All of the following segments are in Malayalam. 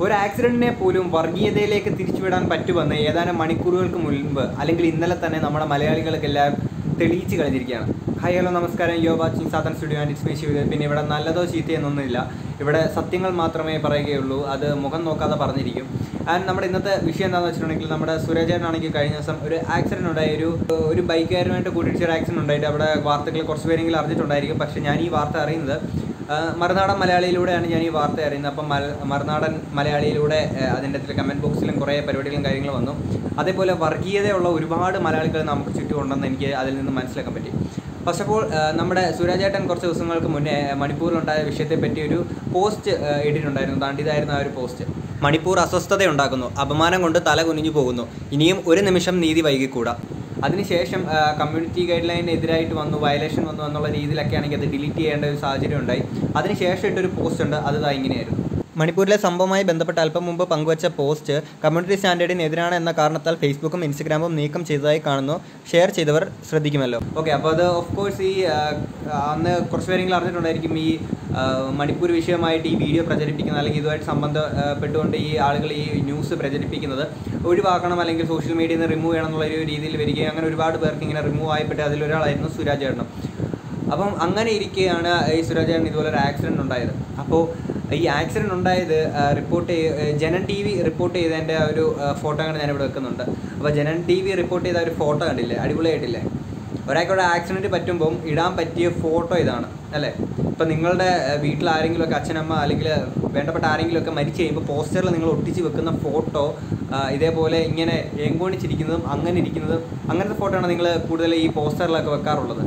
ഒരു ആക്സിഡന്റിനെ പോലും വർഗീയതയിലേക്ക് തിരിച്ചുവിടാൻ പറ്റുമെന്ന് ഏതാനും മണിക്കൂറുകൾക്ക് മുൻപ് അല്ലെങ്കിൽ ഇന്നലെ തന്നെ നമ്മുടെ മലയാളികൾക്കെല്ലാം തെളിയിച്ച് കഴിഞ്ഞിരിക്കുകയാണ് ഹായ് ഹലോ നമസ്കാരം yo watching Sadhan studio and it's me പിന്നെ ഇവിടെ നല്ലതോ ചീത്തയെന്നൊന്നുമില്ല ഇവിടെ സത്യങ്ങൾ മാത്രമേ പറയുകയുള്ളൂ അത് മുഖം നോക്കാതെ പറഞ്ഞിരിക്കും ആൻഡ് നമ്മുടെ ഇന്നത്തെ വിഷയം എന്താണെന്ന് വെച്ചിട്ടുണ്ടെങ്കിൽ നമ്മുടെ സുരജേട്ടനാണെങ്കിൽ കഴിഞ്ഞ ദിവസം ഒരു ആക്സിഡന്റ് ഉണ്ടായി ഒരു ഒരു ബൈക്കുകാരുമായിട്ട് കൂട്ടിയിടിച്ച ഒരു ആക്സിഡന്റ് ഉണ്ടായിട്ട് അവിടെ വാർത്തകൾ കുറച്ച് പേരെങ്കിലും അറിഞ്ഞിട്ടുണ്ടായിരിക്കും പക്ഷേ ഞാൻ ഈ വാർത്ത അറിയുന്നത് ആ, മറുനാടൻ മലയാളിയിലൂടെയാണ് ഞാൻ ഈ വാർത്ത അറിയുന്നത് അപ്പം മല മറുനാടൻ മലയാളിയിലൂടെ ആ, അതിൻ്റെ അകത്ത് കമൻറ്റ് ബോക്സിലും കുറേ പരിപാടികളും കാര്യങ്ങളും വന്നു അതേപോലെ വർഗീയതയുള്ള ഒരുപാട് മലയാളികൾ നമുക്ക് ചുറ്റും ഉണ്ടെന്ന് എനിക്ക് അതിൽ നിന്ന് മനസ്സിലാക്കാൻ പറ്റി ഫസ്റ്റ് ഓഫ് ഓൾ നമ്മുടെ സുരാജേട്ടൻ കുറച്ച് ദിവസങ്ങൾക്ക് മുന്നേ മണിപ്പൂരിലുണ്ടായ വിഷയത്തെ പറ്റി ഒരു പോസ്റ്റ് ഇട്ടിട്ടുണ്ടായിരുന്നു താണ്ടിതായിരുന്നു ആ ഒരു പോസ്റ്റ് മണിപ്പൂർ അസ്വസ്ഥത ഉണ്ടാക്കുന്നു അപമാനം കൊണ്ട് തല കുനിഞ്ഞു പോകുന്നു ഇനിയും ഒരു നിമിഷം നീതി വൈകിക്കൂടാ അതിനുശേഷം കമ്മ്യൂണിറ്റി ഗൈഡ് ലൈനെതിരായിട്ട് വന്നു വയലേഷൻ വന്നു എന്നുള്ള രീതിയിലൊക്കെ ആണെങ്കിൽ അത് ഡിലീറ്റ് ചെയ്യേണ്ട ഒരു സാഹചര്യം ഉണ്ടായി അതിനുശേഷം ഇട്ടൊരു പോസ്റ്റ് ഉണ്ട് അത് ദാ ഇങ്ങനെയായിരുന്നു മണിപ്പൂരിലെ സംഭവവുമായി ബന്ധപ്പെട്ട് അല്പം മുമ്പ് പങ്കുവച്ച പോസ്റ്റ് കമ്മ്യൂണിറ്റി സ്റ്റാൻഡേർഡിന് എതിരാണ് എന്ന കാരണത്താൽ ഫേസ്ബുക്കും ഇൻസ്റ്റഗ്രാമും നീക്കം ചെയ്തതായി കാണുന്നു ഷെയർ ചെയ്തവർ ശ്രദ്ധിക്കുമല്ലോ ഓക്കെ അപ്പോൾ അത് ഓഫ് കോഴ്സ് ഈ ആ, അന്ന് കുറച്ച് പേരെങ്കിലും അറിഞ്ഞിട്ടുണ്ടായിരിക്കും ഈ ആ, മണിപ്പൂർ വിഷയമായിട്ട് ഈ വീഡിയോ പ്രചരിപ്പിക്കുന്ന അല്ലെങ്കിൽ ഇതുമായിട്ട് സംബന്ധപ്പെട്ടുകൊണ്ട് ഈ ആളുകൾ ഈ ന്യൂസ് പ്രചരിപ്പിക്കുന്നത് ഒഴിവാക്കണം അല്ലെങ്കിൽ സോഷ്യൽ മീഡിയയിൽ നിന്ന് റിമൂവ് ചെയ്യണം എന്നുള്ള ഒരു രീതിയിൽ വരികയും അങ്ങനെ ഒരുപാട് പേർക്ക് ഇങ്ങനെ റിമൂവ് ആയപ്പെട്ട് അതിലൊരാളായിരുന്നു സുരാജ് ചേട്ടനും അപ്പം അങ്ങനെ ഇരിക്കെയാണ് ഈ സുരാജേട്ടൻ ഇതുപോലെ ഒരു ആക്സിഡൻറ്റ് ഉണ്ടായത് അപ്പോൾ ഈ ആക്സിഡൻറ്റ് ഉണ്ടായത് റിപ്പോർട്ട് ചെയ്യ ജനൻ ടി വി റിപ്പോർട്ട് ചെയ്തതിൻ്റെ ആ ഒരു ഫോട്ടോ അങ്ങനെ ഞാനിവിടെ വെക്കുന്നുണ്ട് അപ്പോൾ ജനൻ ടി വി റിപ്പോർട്ട് ചെയ്ത ആ ഒരു ഫോട്ടോ കണ്ടില്ലേ അടിപൊളിയായിട്ടില്ലേ ഒരാൾക്കൂടെ ആക്സിഡൻറ്റ് പറ്റുമ്പം ഇടാൻ പറ്റിയ ഫോട്ടോ ഇതാണ് അല്ലേ ഇപ്പം നിങ്ങളുടെ ഏഹ്, വീട്ടിൽ ആരെങ്കിലുമൊക്കെ അച്ഛനമ്മ അല്ലെങ്കിൽ വേണ്ടപ്പെട്ട ആരെങ്കിലുമൊക്കെ മരിച്ചു കഴിയുമ്പോൾ പോസ്റ്ററിൽ നിങ്ങൾ ഒട്ടിച്ച് വെക്കുന്ന ഫോട്ടോ ഇതേപോലെ ഇങ്ങനെ ഏങ്കോണിച്ചിരിക്കുന്നതും അങ്ങനെ ഇരിക്കുന്നതും അങ്ങനത്തെ ഫോട്ടോ ആണ് നിങ്ങൾ കൂടുതൽ ഈ പോസ്റ്ററിലൊക്കെ വെക്കാറുള്ളത്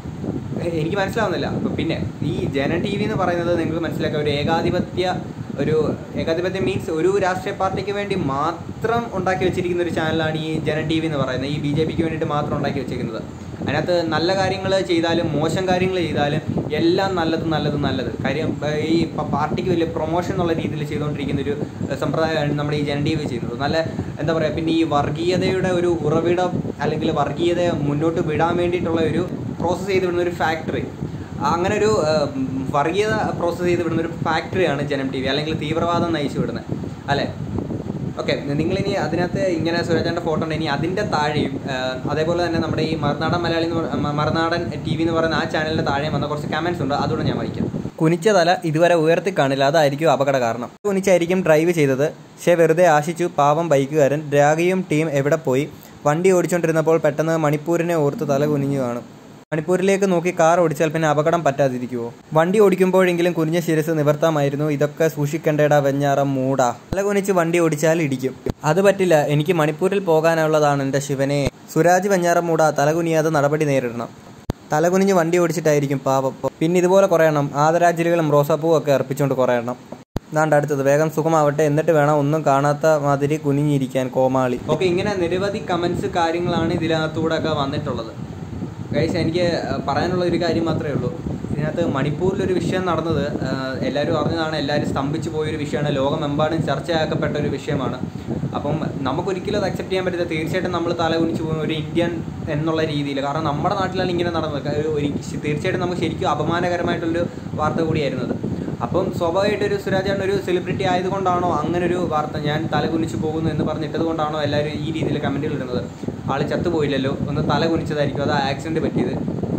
എനിക്ക് മനസ്സിലാവുന്നില്ല അപ്പോൾ പിന്നെ ഈ ജന ടി വി എന്ന് പറയുന്നത് നിങ്ങൾക്ക് മനസ്സിലാക്കുക ഒരു ഏകാധിപത്യ ഒരു ഏകാധിപത്യം മീൻസ് ഒരു രാഷ്ട്രീയ പാർട്ടിക്ക് വേണ്ടി മാത്രം ഉണ്ടാക്കി വെച്ചിരിക്കുന്ന ഒരു ചാനലാണ് ഈ ജന ടി വി എന്ന് പറയുന്നത് ഈ ബി ജെ പിക്ക് വേണ്ടിയിട്ട് മാത്രം ഉണ്ടാക്കി വെച്ചിരിക്കുന്നത് അതിനകത്ത് നല്ല കാര്യങ്ങൾ ചെയ്താലും മോശം കാര്യങ്ങൾ ചെയ്താലും എല്ലാം നല്ലത് നല്ലത് നല്ലത് കാര്യം ഏഹ്, ഈ പ- പാർട്ടിക്ക് വലിയ പ്രൊമോഷൻ എന്നുള്ള രീതിയിൽ ചെയ്തുകൊണ്ടിരിക്കുന്ന ഒരു ഏഹ്, സമ്പ്രദായമാണ് നമ്മുടെ ഈ ജന ടി വി ചെയ്യുന്നത് നല്ല എന്താ പറയുക പിന്നെ ഈ വർഗീയതയുടെ ഒരു ഉറവിടം അല്ലെങ്കിൽ വർഗീയത മുന്നോട്ട് വിടാൻ വേണ്ടിയിട്ടുള്ള ഒരു പ്രോസസ്സ് ചെയ്ത് വിടുന്ന ഒരു ഫാക്ടറി അങ്ങനെ ഒരു ഏഹ്, വർഗീയത പ്രോസസ്സ് ചെയ്ത് വിടുന്ന ഒരു ഫാക്ടറിയാണ് ജനം ടി വി അല്ലെങ്കിൽ തീവ്രവാദം നയിച്ചു വിടുന്നത് അല്ലേ ഓക്കെ നിങ്ങളിനി അതിനകത്ത് ഇങ്ങനെ സുരജാൻ്റെ ഫോട്ടോ ഉണ്ട് ഇനി അതിൻ്റെ താഴെയും ഏഹ്, അതേപോലെ തന്നെ നമ്മുടെ ഈ മറുനാടൻ മലയാളി എന്ന് പറ- മ- മറുനാടൻ ടി വി എന്ന് പറയുന്ന ആ ചാനലിൻ്റെ താഴെയും വന്ന കുറച്ച് കമൻസ് ഉണ്ട് അതുകൊണ്ട് ഞാൻ വായിക്കാം കുനിച്ച തല ഇതുവരെ ഉയർത്തി കാണില്ല അതായിരിക്കും അപകട കാരണം കുനിച്ചായിരിക്കും ഡ്രൈവ് ചെയ്തത് പക്ഷേ വെറുതെ ആശിച്ചു പാവം ബൈക്കുകാരൻ രാഗിയും ടീം എവിടെ പോയി വണ്ടി ഓടിച്ചുകൊണ്ടിരുന്നപ്പോൾ പെട്ടെന്ന് മണിപ്പൂരിനെ ഓർത്ത് തല കുനിഞ്ഞു കാണും മണിപ്പൂരിലേക്ക് നോക്കി കാർ ഓടിച്ചാൽ പിന്നെ അപകടം പറ്റാതിരിക്കുമോ വണ്ടി ഓടിക്കുമ്പോഴെങ്കിലും കുനിഞ്ഞ ശിരസ് നിവർത്താമായിരുന്നു ഇതൊക്കെ സൂക്ഷിക്കേണ്ടടാ വെഞ്ഞാറം മൂടാ തല കുനിച്ച് വണ്ടി ഓടിച്ചാൽ ഇടിക്കും അത് പറ്റില്ല എനിക്ക് മണിപ്പൂരിൽ പോകാനുള്ളതാണ് എൻ്റെ ശിവനെ സുരാജ് വെഞ്ഞാറം മൂടാ തല കുനിയാതെ നടപടി നേരിടണം തല കുനിഞ്ഞ് വണ്ടി ഓടിച്ചിട്ടായിരിക്കും പാപം പിന്നെ ഇതുപോലെ കുറേ എണ്ണം ആദരാഞ്ജലികളും റോസാപ്പൂവും ഒക്കെ അർപ്പിച്ചുകൊണ്ട് കുറേ എണ്ണം ദാണ്ട് അടുത്തത് വേഗം സുഖമാവട്ടെ എന്നിട്ട് വേണം ഒന്നും കാണാത്ത മാതിരി കുനിഞ്ഞിരിക്കാൻ കോമാളി ഓക്കെ ഇങ്ങനെ നിരവധി കമന്റ്സ് കാര്യങ്ങളാണ് ഇതിനകത്തൂടെ ഒക്കെ വന്നിട്ടുള്ളത് ഗൈസ് എനിക്ക് അഹ്, പറയാനുള്ള ഒരു കാര്യം മാത്രമേ ഉള്ളൂ ഇതിനകത്ത് മണിപ്പൂരിലൊരു വിഷയം നടന്നത് ആഹ്, എല്ലാവരും അറിഞ്ഞതാണ് എല്ലാവരും സ്തംഭിച്ചു പോയൊരു വിഷയമാണ് ലോകമെമ്പാടും ചർച്ചയാക്കപ്പെട്ട ഒരു വിഷയമാണ് അപ്പം നമുക്കൊരിക്കലും അത് അക്സെപ്റ്റ് ചെയ്യാൻ പറ്റില്ല തീർച്ചയായിട്ടും നമ്മൾ തല കുനിച്ച് പോകുന്ന ഒരു ഇന്ത്യൻ എന്നുള്ള രീതിയിൽ കാരണം നമ്മുടെ നാട്ടിലാണ് ഇങ്ങനെ നടന്നത് ഒരു ഒരു- തീർച്ചയായിട്ടും നമുക്ക് ശരിക്കും അപമാനകരമായിട്ടുള്ളൊരു വാർത്ത കൂടിയായിരുന്നു അത് അപ്പം സ്വാഭാവികമായിട്ട് ഒരു സുരാജാണ് ഒരു സെലിബ്രിറ്റി ആയതുകൊണ്ടാണോ അങ്ങനെ ഒരു വാർത്ത ഞാൻ തല കുനിച്ച് പോകുന്നു എന്ന് പറഞ്ഞിട്ടത് കൊണ്ടാണോ എല്ലാവരും ഈ രീതിയിൽ കമൻറ്റുകൾ ഇടുന്നത് ആൾ ചത്തുപോയില്ലല്ലോ ഒന്ന് തല കുനിച്ചതായിരിക്കും അത് ആക്സിഡൻറ്റ് പറ്റിയത്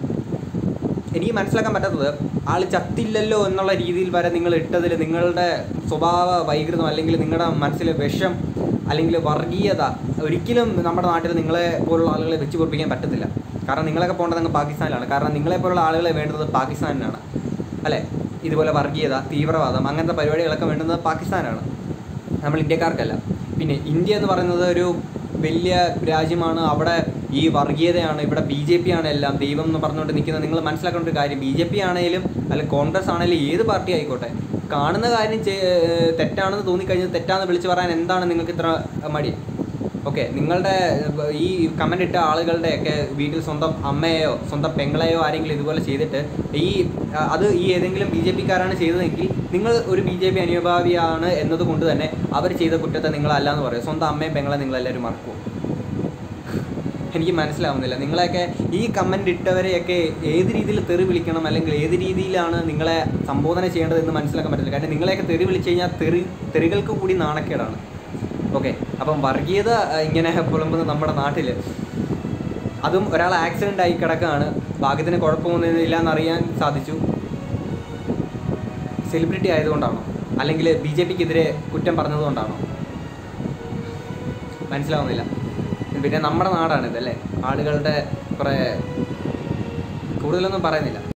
എനിക്ക് മനസ്സിലാക്കാൻ പറ്റാത്തത് ആൾ ചത്തില്ലല്ലോ എന്നുള്ള രീതിയിൽ വരെ നിങ്ങൾ ഇട്ടതിൽ നിങ്ങളുടെ സ്വഭാവ വൈകൃതം അല്ലെങ്കിൽ നിങ്ങളുടെ മനസ്സിലെ വിഷം അല്ലെങ്കിൽ വർഗീയത ഒരിക്കലും നമ്മുടെ നാട്ടിൽ നിങ്ങളെ പോലുള്ള ആളുകളെ വെച്ച് പൊറിപ്പിക്കാൻ പറ്റത്തില്ല കാരണം നിങ്ങളൊക്കെ പോകേണ്ടത് അങ്ങ് പാകിസ്ഥാനിലാണ് കാരണം നിങ്ങളെ പോലുള്ള ആളുകളെ വേണ്ടത് പാകിസ്ഥാനിലാണ് അല്ലേ ഇതുപോലെ വർഗീയത തീവ്രവാദം അങ്ങനത്തെ പരിപാടികളൊക്കെ വേണ്ടുന്നത് പാകിസ്ഥാനാണ് നമ്മൾ ഇന്ത്യക്കാർക്കല്ല പിന്നെ ഇന്ത്യ എന്ന് പറയുന്നത് ഒരു വലിയ രാജ്യമാണ് അവിടെ ഈ വർഗീയതയാണ് ഇവിടെ ബി ജെ പി ആണ് എല്ലാം ദൈവം എന്ന് പറഞ്ഞുകൊണ്ട് നിൽക്കുന്നത് നിങ്ങൾ മനസ്സിലാക്കേണ്ട ഒരു കാര്യം ബി ജെ പി ആണെങ്കിലും അല്ല കോൺഗ്രസ് ആണെങ്കിലും ഏത് പാർട്ടി ആയിക്കോട്ടെ കാണുന്ന കാര്യം ചെ- ഏഹ് തെറ്റാണെന്ന് തോന്നിക്കഴിഞ്ഞാൽ തെറ്റാന്ന് വിളിച്ചു പറയാൻ എന്താണ് നിങ്ങൾക്ക് ഇത്ര മടി ഓക്കെ നിങ്ങളുടെ ഏഹ്, ഈ കമൻ്റ് ഇട്ട ആളുകളുടെയൊക്കെ വീട്ടിൽ സ്വന്തം അമ്മയെയോ സ്വന്തം പെങ്ങളെയോ ആരെങ്കിലും ഇതുപോലെ ചെയ്തിട്ട് ഈ ആ, അത് ഈ ഏതെങ്കിലും ബി ജെ പിക്കാരാണ് ചെയ്തതെങ്കിൽ നിങ്ങൾ ഒരു ബി ജെ പി അനുഭാവിയാണ് എന്നതുകൊണ്ട് തന്നെ അവർ ചെയ്ത കുറ്റത്തെ നിങ്ങളല്ല എന്ന് പറയും സ്വന്തം അമ്മയും പെങ്ങളെ നിങ്ങളെല്ലാവരും മറക്കും എനിക്ക് മനസ്സിലാവുന്നില്ല നിങ്ങളെയൊക്കെ ഈ കമൻ്റ് ഇട്ടവരെയൊക്കെ ഏത് രീതിയിൽ തെറി വിളിക്കണം അല്ലെങ്കിൽ ഏത് രീതിയിലാണ് നിങ്ങളെ സംബോധന ചെയ്യേണ്ടതെന്ന് മനസ്സിലാക്കാൻ പറ്റില്ല കാരണം നിങ്ങളെയൊക്കെ തെറി വിളിച്ചു കഴിഞ്ഞാൽ തെറി തെറികൾക്ക് കൂടി നാണക്കേടാണ് ഓക്കെ അപ്പം വർഗീയത അഹ്, ഇങ്ങനെ പുലമ്പുന്ന നമ്മുടെ നാട്ടിൽ അതും ഒരാൾ ആക്സിഡൻ്റ് ആയി കിടക്കുകയാണ് ഭാഗ്യത്തിന് കുഴപ്പമൊന്നുമില്ല എന്നറിയാൻ സാധിച്ചു സെലിബ്രിറ്റി ആയതുകൊണ്ടാണോ അല്ലെങ്കിൽ ബി ജെ പിക്കെതിരെ കുറ്റം പറഞ്ഞതുകൊണ്ടാണോ മനസ്സിലാവുന്നില്ല പിന്നെ നമ്മുടെ നാടാണിത് അല്ലേ ആളുകളുടെ കുറേ കൂടുതലൊന്നും പറയുന്നില്ല